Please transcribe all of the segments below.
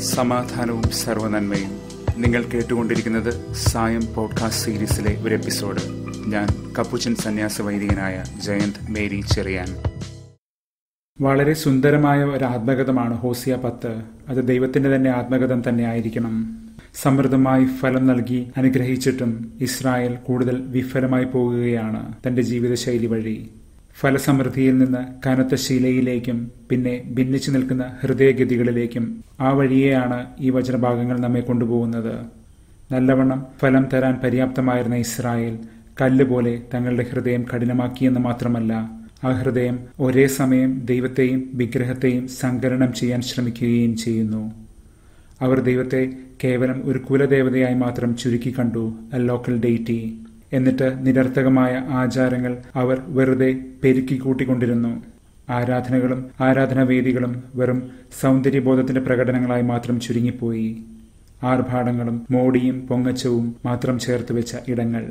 സമാധാനവും സർവനന്മയും നിങ്ങൾ കേട്ടുകൊണ്ടിരിക്കുന്നത് സായം പോഡ്കാസ്റ്റ് സീരീസിലെ ഒരു എപ്പിസോഡ് ഞാൻ കപ്പുച്ചൻ സന്യാസ വൈദികനായ ജയന്ത് മേരി ചെറിയാൻ വളരെ സുന്ദരമായ ഒരു ആത്മകഥമാണ് ഹോസിയ പത്ത് അത് ദൈവത്തിന്റെ തന്നെ ആത്മകഥം തന്നെ ആയിരിക്കണം സമൃദ്ധമായി ഫലം നൽകി അനുഗ്രഹിച്ചിട്ടും ഇസ്രായേൽ കൂടുതൽ വിഫലമായി പോകുകയാണ് തന്റെ ജീവിതശൈലി വഴി ഫലസമൃദ്ധിയിൽ നിന്ന് കനത്ത ശിലയിലേക്കും പിന്നെ ഭിന്നിച്ചു നിൽക്കുന്ന ഹൃദയഗതികളിലേക്കും ആ വഴിയെയാണ് ഈ വചനഭാഗങ്ങൾ നമ്മെ കൊണ്ടുപോകുന്നത് നല്ലവണ്ണം ഫലം തരാൻ പര്യാപ്തമായിരുന്ന ഇസ്രായേൽ കല്ലുപോലെ തങ്ങളുടെ ഹൃദയം കഠിനമാക്കിയെന്ന് മാത്രമല്ല ആ ഹൃദയം ഒരേ സമയം ദൈവത്തെയും വിഗ്രഹത്തെയും സങ്കരണം ചെയ്യാൻ ശ്രമിക്കുകയും ചെയ്യുന്നു അവർ ദൈവത്തെ കേവലം ഒരു കുലദേവതയായി മാത്രം ചുരുക്കി കണ്ടു എ ലോക്കൽ ഡെയ്റ്റി എന്നിട്ട് നിരർത്ഥകമായ ആചാരങ്ങൾ അവർ വെറുതെ പെരുക്കി കൂട്ടിക്കൊണ്ടിരുന്നു ആരാധനകളും ആരാധനാവേദികളും വെറും സൗന്ദര്യബോധത്തിന്റെ പ്രകടനങ്ങളായി മാത്രം ചുരുങ്ങിപ്പോയി ആർഭാടങ്ങളും മോടിയും പൊങ്ങച്ചവും മാത്രം ചേർത്ത് വെച്ച ഇടങ്ങൾ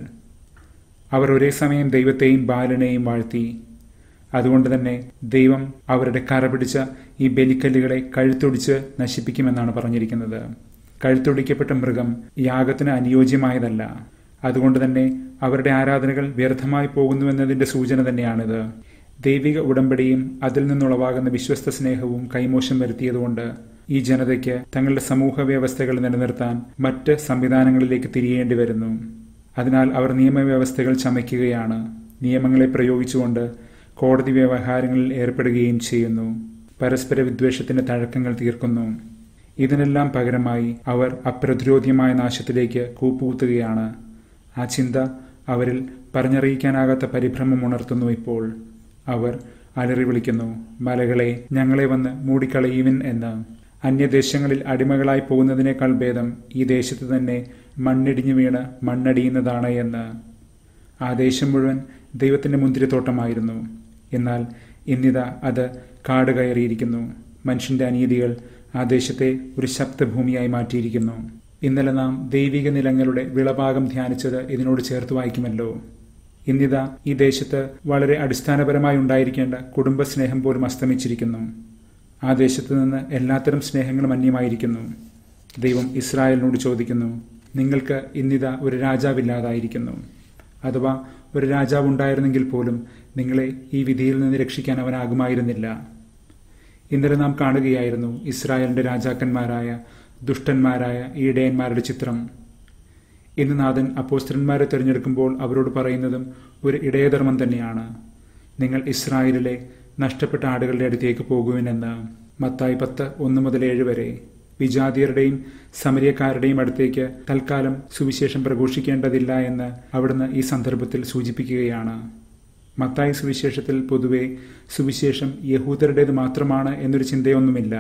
അവർ ഒരേ സമയം ദൈവത്തെയും ബാലനെയും വാഴ്ത്തി അതുകൊണ്ട് തന്നെ ദൈവം അവരുടെ കറ പിടിച്ച ഈ ബലിക്കല്ലുകളെ കഴുത്തൊടിച്ച് നശിപ്പിക്കുമെന്നാണ് പറഞ്ഞിരിക്കുന്നത് കഴുത്തൊടിക്കപ്പെട്ട മൃഗം യാഗത്തിന് അനുയോജ്യമായതല്ല അതുകൊണ്ട് തന്നെ അവരുടെ ആരാധനകൾ വ്യർത്ഥമായി പോകുന്നുവെന്നതിന്റെ സൂചന തന്നെയാണിത് ദൈവിക ഉടമ്പടിയും അതിൽ നിന്നുളവാകുന്ന വിശ്വസ്ത സ്നേഹവും കൈമോശം വരുത്തിയതുകൊണ്ട് ഈ ജനതയ്ക്ക് തങ്ങളുടെ സമൂഹ വ്യവസ്ഥകൾ നിലനിർത്താൻ മറ്റ് സംവിധാനങ്ങളിലേക്ക് തിരിയേണ്ടി വരുന്നു അതിനാൽ അവർ നിയമവ്യവസ്ഥകൾ ചമയ്ക്കുകയാണ് നിയമങ്ങളെ പ്രയോഗിച്ചുകൊണ്ട് കോടതി വ്യവഹാരങ്ങളിൽ ഏർപ്പെടുകയും ചെയ്യുന്നു പരസ്പര വിദ്വേഷത്തിന്റെ തഴക്കങ്ങൾ തീർക്കുന്നു ഇതിനെല്ലാം പകരമായി അവർ അപ്രതിരോധ്യമായ നാശത്തിലേക്ക് കൂപ്പുകുത്തുകയാണ് ആ ചിന്ത അവരിൽ പറഞ്ഞറിയിക്കാനാകാത്ത പരിഭ്രമം ഉണർത്തുന്നു ഇപ്പോൾ അവർ അലറി വിളിക്കുന്നു മലകളെ ഞങ്ങളെ വന്ന് മൂടിക്കളയുവിൻ എന്ന് അന്യദേശങ്ങളിൽ അടിമകളായി പോകുന്നതിനേക്കാൾ ഭേദം ഈ ദേശത്ത് തന്നെ മണ്ണിടിഞ്ഞു വീണ് മണ്ണടിയുന്നതാണ് എന്ന് ആ ദേശം മുഴുവൻ ദൈവത്തിന്റെ മുന്തിരിത്തോട്ടമായിരുന്നു എന്നാൽ ഇന്നിതാ അത് കാട് കയറിയിരിക്കുന്നു മനുഷ്യന്റെ അനീതികൾ ആ ദേശത്തെ ഒരു ശബ്ദഭൂമിയായി മാറ്റിയിരിക്കുന്നു ഇന്നലെ നാം ദൈവിക നിലങ്ങളുടെ വിളഭാഗം ധ്യാനിച്ചത് ഇതിനോട് ചേർത്ത് വായിക്കുമല്ലോ ഇന്നിതാ ഈ ദേശത്ത് വളരെ അടിസ്ഥാനപരമായി ഉണ്ടായിരിക്കേണ്ട കുടുംബസ്നേഹം പോലും അസ്തമിച്ചിരിക്കുന്നു ആ ദേശത്ത് നിന്ന് എല്ലാത്തരം സ്നേഹങ്ങളും അന്യമായിരിക്കുന്നു ദൈവം ഇസ്രായേലിനോട് ചോദിക്കുന്നു നിങ്ങൾക്ക് ഇന്നിതാ ഒരു രാജാവില്ലാതായിരിക്കുന്നു അഥവാ ഒരു രാജാവ് ഉണ്ടായിരുന്നെങ്കിൽ പോലും നിങ്ങളെ ഈ വിധിയിൽ നിന്ന് രക്ഷിക്കാൻ അവനാകുമായിരുന്നില്ല ഇന്നലെ നാം കാണുകയായിരുന്നു ഇസ്രായേലിന്റെ രാജാക്കന്മാരായ ദുഷ്ടന്മാരായ ഈടയന്മാരുടെ ചിത്രം ഇന്ന് നാഥൻ അപ്പോസ്തരന്മാരെ തിരഞ്ഞെടുക്കുമ്പോൾ അവരോട് പറയുന്നതും ഒരു ഇടയധർമ്മം തന്നെയാണ് നിങ്ങൾ ഇസ്രായേലിലെ നഷ്ടപ്പെട്ട ആടുകളുടെ അടുത്തേക്ക് പോകുവിനെന്ന് മത്തായി പത്ത് ഒന്ന് മുതൽ ഏഴ് വരെ വിജാതിയരുടെയും സമരിയക്കാരുടെയും അടുത്തേക്ക് തൽക്കാലം സുവിശേഷം പ്രഘോഷിക്കേണ്ടതില്ല എന്ന് അവിടുന്ന് ഈ സന്ദർഭത്തിൽ സൂചിപ്പിക്കുകയാണ് മത്തായി സുവിശേഷത്തിൽ പൊതുവെ സുവിശേഷം യഹൂദരുടേത് മാത്രമാണ് എന്നൊരു ചിന്തയൊന്നുമില്ല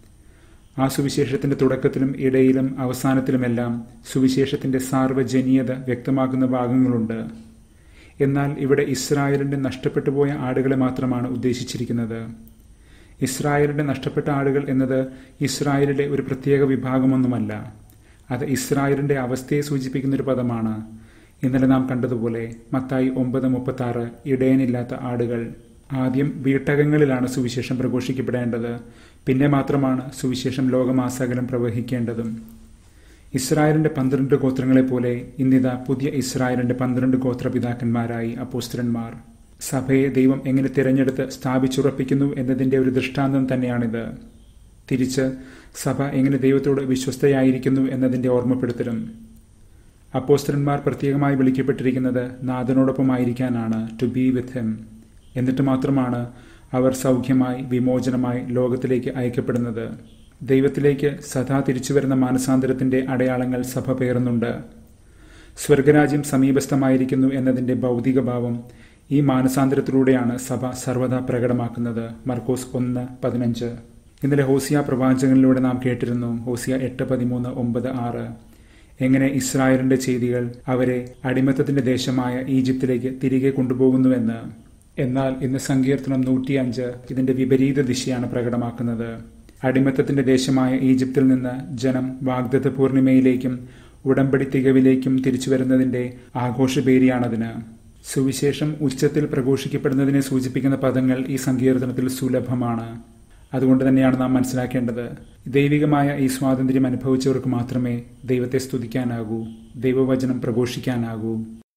ആ സുവിശേഷത്തിന്റെ തുടക്കത്തിലും ഇടയിലും അവസാനത്തിലുമെല്ലാം സുവിശേഷത്തിന്റെ സാർവജനീയത വ്യക്തമാക്കുന്ന ഭാഗങ്ങളുണ്ട് എന്നാൽ ഇവിടെ ഇസ്രായേലിന്റെ നഷ്ടപ്പെട്ടു പോയ ആടുകളെ മാത്രമാണ് ഉദ്ദേശിച്ചിരിക്കുന്നത് ഇസ്രായേലിന്റെ നഷ്ടപ്പെട്ട ആടുകൾ എന്നത് ഇസ്രായേലിലെ ഒരു പ്രത്യേക വിഭാഗമൊന്നുമല്ല അത് ഇസ്രായേലിന്റെ അവസ്ഥയെ സൂചിപ്പിക്കുന്ന ഒരു പദമാണ് ഇന്നലെ നാം കണ്ടതുപോലെ മത്തായി ഒമ്പത് മുപ്പത്തി ആറ് ഇടയനില്ലാത്ത ആടുകൾ ആദ്യം വീട്ടകങ്ങളിലാണ് സുവിശേഷം പ്രഘോഷിക്കപ്പെടേണ്ടത് പിന്നെ മാത്രമാണ് സുവിശേഷം ലോകമാസകലം പ്രവഹിക്കേണ്ടതും ഇസ്രായേലിന്റെ പന്ത്രണ്ട് ഗോത്രങ്ങളെ പോലെ ഇന്നിതാ പുതിയ ഇസ്രായേലിന്റെ പന്ത്രണ്ട് ഗോത്രപിതാക്കന്മാരായി അപ്പോസ്റ്റരന്മാർ സഭയെ ദൈവം എങ്ങനെ തിരഞ്ഞെടുത്ത് സ്ഥാപിച്ചുറപ്പിക്കുന്നു എന്നതിന്റെ ഒരു ദൃഷ്ടാന്തം തന്നെയാണിത് തിരിച്ച് സഭ എങ്ങനെ ദൈവത്തോട് വിശ്വസ്തയായിരിക്കുന്നു എന്നതിന്റെ ഓർമ്മപ്പെടുത്തലും അപ്പോസ്റ്റരന്മാർ പ്രത്യേകമായി വിളിക്കപ്പെട്ടിരിക്കുന്നത് നാഥനോടൊപ്പമായിരിക്കാനാണ് ടു ബി വിത്ത് ഹെം എന്നിട്ട് മാത്രമാണ് അവർ സൗഖ്യമായി വിമോചനമായി ലോകത്തിലേക്ക് അയക്കപ്പെടുന്നത് ദൈവത്തിലേക്ക് സദാ തിരിച്ചുവരുന്ന മാനസാന്തരത്തിന്റെ അടയാളങ്ങൾ സഭ പേറുന്നുണ്ട് സ്വർഗരാജ്യം സമീപസ്ഥമായിരിക്കുന്നു എന്നതിന്റെ ഭൗതിക ഭാവം ഈ മാനസാന്തരത്തിലൂടെയാണ് സഭ സർവദാ പ്രകടമാക്കുന്നത് മർക്കോസ് ഒന്ന് പതിനഞ്ച് ഇന്നലെ ഹോസിയ പ്രവാചകനിലൂടെ നാം കേട്ടിരുന്നു ഹോസിയ എട്ട് പതിമൂന്ന് ഒമ്പത് ആറ് എങ്ങനെ ഇസ്രായേലിന്റെ ചെയ്തികൾ അവരെ അടിമത്തത്തിന്റെ ദേശമായ ഈജിപ്തിലേക്ക് തിരികെ കൊണ്ടുപോകുന്നുവെന്ന് എന്നാൽ ഇന്ന് സങ്കീർത്തനം നൂറ്റിയഞ്ച് ഇതിന്റെ വിപരീത ദിശയാണ് പ്രകടമാക്കുന്നത് അടിമത്തത്തിന്റെ ദേശമായ ഈജിപ്തിൽ നിന്ന് ജനം വാഗ്ദത്ത പൂർണിമയിലേക്കും ഉടമ്പടി തികവിലേക്കും തിരിച്ചു വരുന്നതിന്റെ ആഘോഷപേരിയാണതിന് സുവിശേഷം ഉച്ചത്തിൽ പ്രഘോഷിക്കപ്പെടുന്നതിനെ സൂചിപ്പിക്കുന്ന പദങ്ങൾ ഈ സങ്കീർത്തനത്തിൽ സുലഭമാണ് അതുകൊണ്ട് തന്നെയാണ് നാം മനസ്സിലാക്കേണ്ടത് ദൈവികമായ ഈ സ്വാതന്ത്ര്യം അനുഭവിച്ചവർക്ക് മാത്രമേ ദൈവത്തെ സ്തുതിക്കാനാകൂ ദൈവവചനം പ്രഘോഷിക്കാനാകൂ